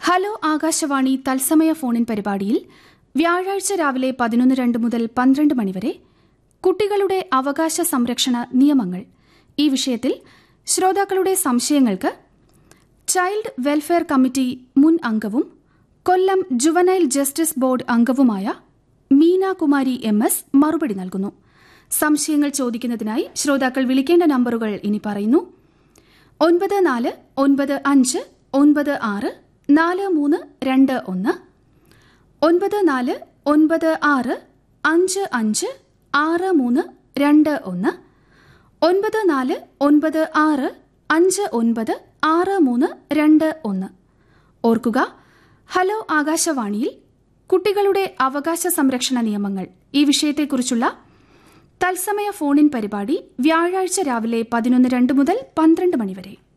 hello Akashvani തത്സമയ ഫോണിൻ പരിപാടിയിൽ വ്യാഴാഴ്ച രാവിലെ പതിനൊന്ന് രണ്ട് മുതൽ പന്ത്രണ്ട് മണിവരെ കുട്ടികളുടെ അവകാശ സംരക്ഷണ നിയമങ്ങൾ ഈ വിഷയത്തിൽ ശ്രോതാക്കളുടെ സംശയങ്ങൾക്ക് ചൈൽഡ് വെൽഫെയർ കമ്മിറ്റി മുൻ അംഗവും കൊല്ലം ജുവനൈൽ ജസ്റ്റിസ് ബോർഡ് അംഗവുമായ മീന കുമാരി എം എസ് മറുപടി നൽകുന്നു സംശയങ്ങൾ ചോദിക്കുന്നതിനായി ശ്രോതാക്കൾ വിളിക്കേണ്ട നമ്പറുകൾ ഇനി പറയുന്നു ഒൻപത് നാല് ഒൻപത് അഞ്ച് ഒൻപത് ആറ് നാല് മൂന്ന് രണ്ട് ഒന്ന് ഒൻപത് നാല് ഒൻപത് ആറ് അഞ്ച് അഞ്ച് ആറ് മൂന്ന് രണ്ട് ഒന്ന് ഒൻപത് നാല് ഒൻപത് ആറ് അഞ്ച് ഒൻപത് ആറ് മൂന്ന് രണ്ട് ഒന്ന് ഓർക്കുക ഹലോ ആകാശവാണിയിൽ കുട്ടികളുടെ അവകാശ സംരക്ഷണ നിയമങ്ങൾ ഈ വിഷയത്തെക്കുറിച്ചുള്ള തത്സമയ ഫോണിൻ പരിപാടി വ്യാഴാഴ്ച രാവിലെ പതിനൊന്ന് രണ്ട് മുതൽ പന്ത്രണ്ട് മണിവരെ